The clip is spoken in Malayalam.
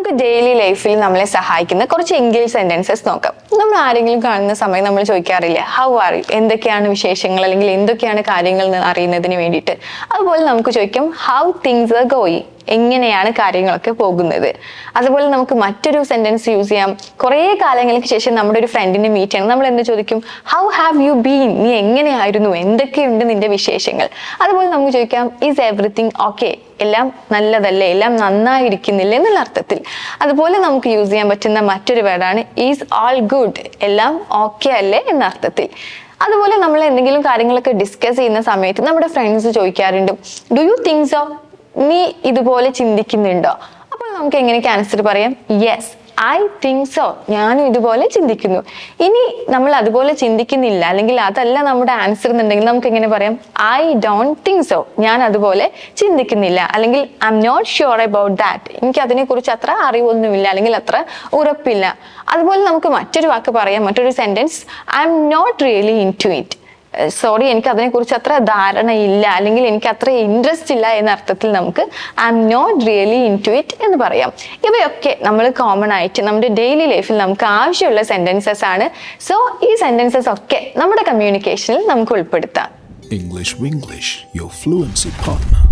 നമുക്ക് ഡെയിലി ലൈഫിൽ നമ്മളെ സഹായിക്കുന്ന കുറച്ച് ഇംഗ്ലീഷ് സെന്റൻസസ് നോക്കാം നമ്മൾ ആരെങ്കിലും കാണുന്ന സമയം നമ്മൾ ചോദിക്കാറില്ല ഹൗ ആർ യു എന്തൊക്കെയാണ് വിശേഷങ്ങൾ അല്ലെങ്കിൽ എന്തൊക്കെയാണ് കാര്യങ്ങൾ എന്ന് അറിയുന്നതിന് വേണ്ടിയിട്ട് അതുപോലെ നമുക്ക് ചോദിക്കും ഹൗ തിങ്സ് ആർ ഗോയിങ് എങ്ങനെയാണ് കാര്യങ്ങളൊക്കെ പോകുന്നത് അതുപോലെ നമുക്ക് മറ്റൊരു സെന്റൻസ് യൂസ് ചെയ്യാം കുറേ കാലങ്ങൾക്ക് ശേഷം നമ്മുടെ ഒരു ഫ്രണ്ടിനെ മീറ്റ് ചെയ്യണം നമ്മൾ എന്ത് ചോദിക്കും ഹൗ ഹാവ് യു ബീൻ നീ എങ്ങനെയായിരുന്നു എന്തൊക്കെയുണ്ട് നിന്റെ വിശേഷങ്ങൾ അതുപോലെ നമുക്ക് ചോദിക്കാം ഈസ് എവറിത്തിങ് ഓക്കെ എല്ലാം നല്ലതല്ലേ എല്ലാം നന്നായിരിക്കുന്നില്ല എന്നുള്ള അർത്ഥത്തിൽ അതുപോലെ നമുക്ക് യൂസ് ചെയ്യാൻ പറ്റുന്ന മറ്റൊരു വേർഡാണ് ഈസ് ഓൾ ഗുഡ് എല്ലാം ഓക്കെ അല്ലേ എന്ന അർത്ഥത്തിൽ അതുപോലെ നമ്മൾ എന്തെങ്കിലും കാര്യങ്ങളൊക്കെ ഡിസ്കസ് ചെയ്യുന്ന സമയത്ത് നമ്മുടെ ഫ്രണ്ട്സ് ചോദിക്കാറുണ്ട് ഡു യു തിങ്ക് സോ നീ ഇതുപോലെ ചിന്തിക്കുന്നുണ്ടോ അപ്പോൾ നമുക്ക് എങ്ങനെയൊക്കെ ആൻസർ പറയാം യെസ് ഐ തിങ്ക് സോ ഞാനും ഇതുപോലെ ചിന്തിക്കുന്നു ഇനി നമ്മൾ അതുപോലെ ചിന്തിക്കുന്നില്ല അല്ലെങ്കിൽ അതല്ല നമ്മുടെ ആൻസർ എന്നുണ്ടെങ്കിൽ നമുക്ക് എങ്ങനെ പറയാം ഐ ഡോണ്ട് തിങ്ക് സോ ഞാൻ അതുപോലെ ചിന്തിക്കുന്നില്ല അല്ലെങ്കിൽ I'm not sure about that എനിക്ക് അതിനെക്കുറിച്ച് അത്ര അറിവൊന്നുമില്ല അല്ലെങ്കിൽ അത്ര ഉറപ്പില്ല അതുപോലെ നമുക്ക് മറ്റൊരു വാക്ക് പറയാം മറ്റൊരു sentence I'm not really into it sorry എനിക്ക് അതിനെക്കുറിച്ച് അത്ര ധാരണയില്ല അല്ലെങ്കിൽ എനിക്ക് അത്ര ഇൻട്രസ്റ്റ് ഇല്ല എന്ന അർത്ഥത്തിൽ നമുക്ക് I'm not really into it എന്ന് പറയാം ഇവയൊക്കെ നമ്മൾ കോമൺ ആയിട്ട് നമ്മുടെ ഡെയിലി ലൈഫിൽ നമുക്ക് ആവശ്യമുള്ള സെന്റൻസസ് ആണ് സോ ഈ സെന്റൻസസ് ഒക്കെ നമ്മുടെ കമ്മ്യൂണിക്കേഷനിൽ നമുക്ക് ഉൾപ്പെടുത്താം English Winglish, your fluency partner.